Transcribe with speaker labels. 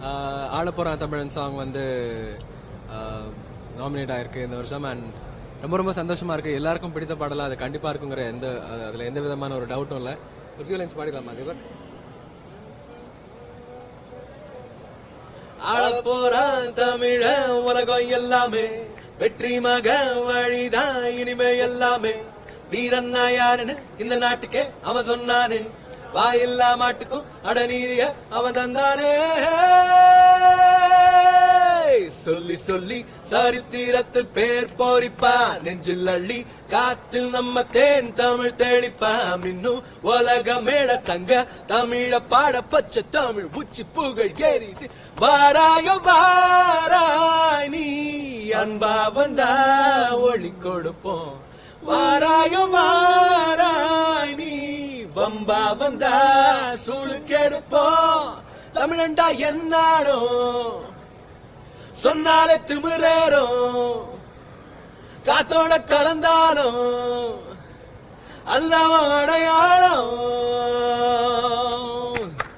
Speaker 1: ஆளப்போறான் தமிழன் சாங் வந்து நாமினேட் ஆயிருக்கு இந்த வருஷம் அண்ட் ரொம்ப ரொம்ப சந்தோஷமா இருக்கு எல்லாருக்கும் பிடித்த பாடலா அது கண்டிப்பா இருக்குங்கிற எந்த அது- அதுல எந்த விதமான ஒரு டவுட்டும் இல்ல ஒரு ஃபியூ லைன்ஸ் பாடிடலாமா தீபக் ஆளப்போறான் தமிழ உலகம் எல்லாமே வெற்றி மக வழிதான் இனிமே எல்லாமே வீரன் யாருன்னு இந்த நாட்டுக்கே அவன் சொன்னானே வாயில்லா மாட்டுக்கும் அடநீதிய அவன் தந்தானே சொல்லி சொல்லி சரித்திரத்தில் பேர் போரிப்பா நெஞ்சில் அள்ளி காத்தில் நம்ம தேன் தமிழ் தெளிப்பா மின்னும் உலக மேட தங்க தமிழ பாட பச்சை தமிழ் உச்சி புகழ் ஏறி சி- வாராய வாராய் நீ அன்பா வந்தா ஒளி கொடுப்போம் வாராய வாராய் நீ வம்பா வந்தா சூழு கெடுப்போம் தமிழண்டா என்னாடும் சொன்னாலே திமிரேறும் காத்தோட கலந்தாலும் அதுதான் அவன் அடையாளம்